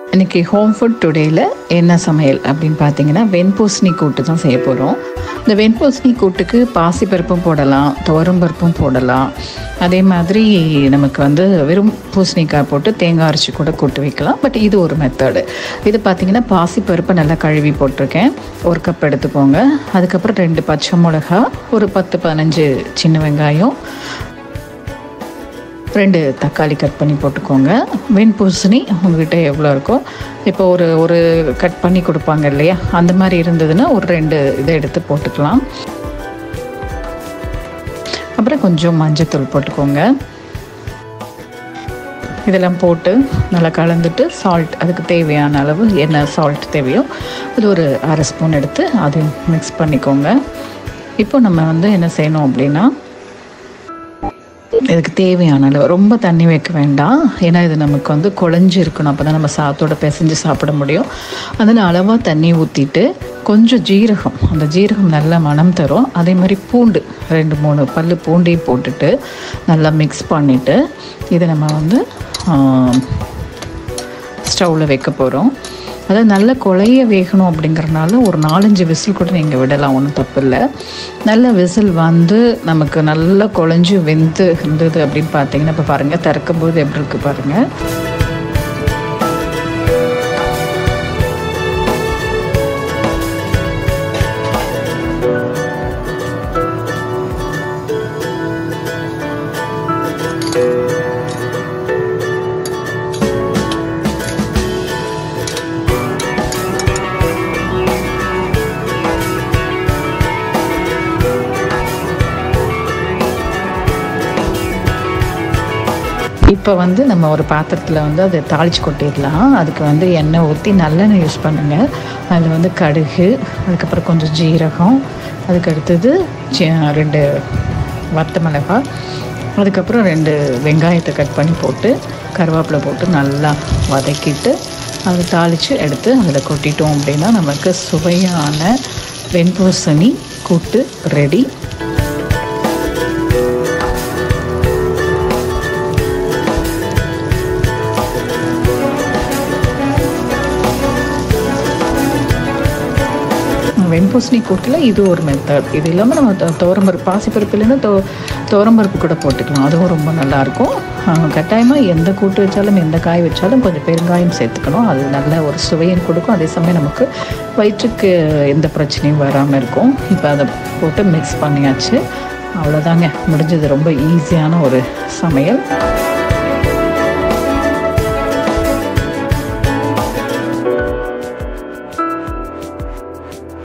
இன்றைக்கி home food டுடேயில் என்ன சமையல் அப்படின்னு பார்த்தீங்கன்னா வெண்பூசணி கூட்டு தான் செய்ய போகிறோம் இந்த வெண்பூசணி கூட்டுக்கு பாசிப்பருப்பும் போடலாம் துவரம்பருப்பும் போடலாம் அதே மாதிரி நமக்கு வந்து வெறும் பூசணிக்காய் போட்டு தேங்காய் அரைச்சி கூட கூட்டு வைக்கலாம் பட் இது ஒரு மெத்தடு இது பார்த்திங்கன்னா பாசிப்பருப்பை நல்லா கழுவி போட்டிருக்கேன் ஒரு கப் எடுத்துக்கோங்க அதுக்கப்புறம் ரெண்டு பச்சை மிளகா ஒரு பத்து பதினஞ்சு சின்ன வெங்காயம் ரெண்டு தக்காளி கட் பண்ணி போட்டுக்கோங்க வெண்பூசணி உங்ககிட்ட எவ்வளோ இருக்கோ இப்போ ஒரு ஒரு கட் பண்ணி கொடுப்பாங்க இல்லையா அந்த மாதிரி இருந்ததுன்னா ஒரு ரெண்டு இதை எடுத்து போட்டுக்கலாம் அப்புறம் கொஞ்சம் மஞ்சத்தூள் போட்டுக்கோங்க இதெல்லாம் போட்டு நல்லா கலந்துட்டு சால்ட் அதுக்கு தேவையான அளவு என்ன சால்ட் தேவையோ அது ஒரு அரை ஸ்பூன் எடுத்து அதையும் மிக்ஸ் பண்ணிக்கோங்க இப்போ நம்ம வந்து என்ன செய்யணும் அப்படின்னா இதுக்கு தேவையான அளவு ரொம்ப தண்ணி வைக்க வேண்டாம் ஏன்னா இது நமக்கு வந்து குழஞ்சி இருக்கணும் அப்போ தான் நம்ம சாத்தோட பிசைஞ்சு சாப்பிட முடியும் அதில் அளவாக தண்ணி ஊற்றிட்டு கொஞ்சம் ஜீரகம் அந்த ஜீரகம் நல்லா மனம் தரும் அதே மாதிரி பூண்டு ரெண்டு மூணு பல் பூண்டையும் போட்டுட்டு நல்லா மிக்ஸ் பண்ணிவிட்டு இதை நம்ம வந்து ஸ்டவ்வில் வைக்க போகிறோம் அதாவது நல்ல கொலைய வேகணும் அப்படிங்கிறனால ஒரு நாலஞ்சு விசில் கூட நீங்கள் விடலாம் ஒன்றும் தப்பு இல்லை நல்ல விசில் வந்து நமக்கு நல்லா குழஞ்சி வெந்து இருந்தது அப்படின்னு பார்த்தீங்கன்னா இப்போ பாருங்கள் திறக்கும் போது எப்படி இருக்குது பாருங்கள் இப்போ வந்து நம்ம ஒரு பாத்திரத்தில் வந்து அதை தாளித்து கொட்டிடலாம் அதுக்கு வந்து எண்ணெய் ஊற்றி நல்லெண்ணெய் யூஸ் பண்ணுங்கள் அதில் வந்து கடுகு அதுக்கப்புறம் கொஞ்சம் ஜீரகம் அதுக்கு அடுத்தது ரெண்டு வத்த மிளகாய் அதுக்கப்புறம் ரெண்டு வெங்காயத்தை கட் பண்ணி போட்டு கருவேப்பிலை போட்டு நல்லா வதக்கிட்டு அதை தாளித்து எடுத்து அதில் கொட்டிட்டோம் அப்படின்னா நமக்கு சுவையான வெண்பூசணி கூட்டு ரெடி வெண்பூசணி கூட்டில் இது ஒரு மெத்தட் இது இல்லாமல் நம்ம துவரம்பருப்பு பாசிப்பருப்பு இல்லைன்னா தோ துவரம்பருப்பு கூட போட்டுக்கலாம் அதுவும் ரொம்ப நல்லாயிருக்கும் கட்டாயமாக எந்த கூட்டு வச்சாலும் எந்த காய் வச்சாலும் கொஞ்சம் பெருங்காயம் சேர்த்துக்கணும் அது நல்ல ஒரு சுவையும் கொடுக்கும் அதே சமயம் நமக்கு வயிற்றுக்கு எந்த பிரச்சனையும் வராமல் இருக்கும் இப்போ அதை போட்டு மிக்ஸ் பண்ணியாச்சு அவ்வளோதாங்க முடிஞ்சது ரொம்ப ஈஸியான ஒரு சமையல்